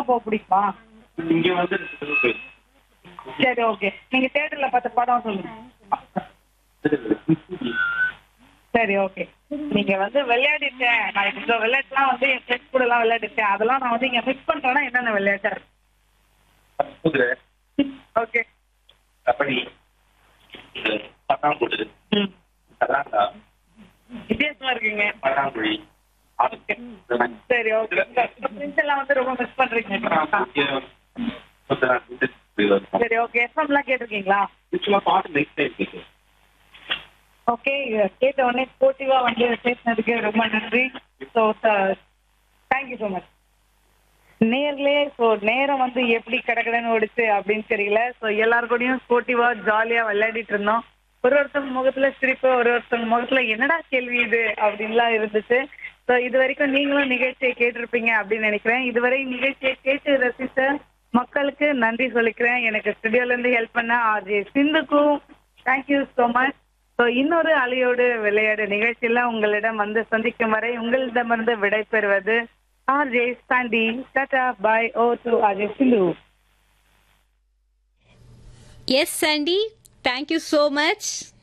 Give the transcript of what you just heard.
போக பிடிக்குமா இங்க வந்து இருக்கு. சரி ஓகே நீங்க தியேட்டர்ல பார்த்த படம் சொல்லுங்க சரி ஓகே நீங்க வந்து விளையாடிட்டேன் நான் இந்த விளையாட்டுலாம் வந்து என் ஃப்ரெண்ட்ஸ் கூட எல்லாம் விளையாடிட்டேன் அதெல்லாம் நான் வந்து இங்க மிஸ் பண்றேன்னா என்னென்ன விளையாட்டு குதிரை ஓகே கபடி இது பட்டாம்பூட்டு ம் கராண்டா வித்தியாசமா இருக்கீங்க பட்டாங்குழி ஓகே சரி ஓகே ஃப்ரெண்ட்ஸ் எல்லாம் வந்து ரொம்ப மிஸ் பண்றீங்க சரி ஓகே எஃப்எம் எல்லாம் கேட்டிருக்கீங்களா பாட்டு நெக்ஸ்ட் டைம் கேட்கு ஓகே கேட்ட உடனே ஸ்போர்ட்டிவா வந்து பேசினதுக்கு ரொம்ப நன்றி ஸோ தேங்க்யூ ஸோ மச் நேர்லயே ஸோ நேரம் வந்து எப்படி கடகடன்னு ஓடிச்சு அப்படின்னு தெரியல ஸோ எல்லாரு கூடயும் ஸ்போர்ட்டிவா ஜாலியா விளையாடிட்டு இருந்தோம் ஒரு ஒருத்தவங்க முகத்துல சிரிப்பு ஒரு ஒருத்தவங்க முகத்துல என்னடா கேள்வி இது அப்படின்லாம் இருந்துச்சு ஸோ இது வரைக்கும் நீங்களும் நிகழ்ச்சியை கேட்டிருப்பீங்க அப்படின்னு நினைக்கிறேன் இதுவரை நிகழ்ச்சியை கேட்டு ரசித்த மக்களுக்கு நன்றி சொல்லிக்கிறேன் எனக்கு ஸ்டுடியோல இருந்து ஹெல்ப் பண்ண ஆர்ஜே சிந்துக்கும் தேங்க்யூ ஸோ மச் ஸோ இன்னொரு அலையோடு விளையாடு நிகழ்ச்சியில உங்களிடம் வந்து சந்திக்கும் வரை உங்களிடமிருந்து விடை பெறுவது RJ Sandy tata bye over to RJ Sindhu Yes, Sandy. Thank you so much.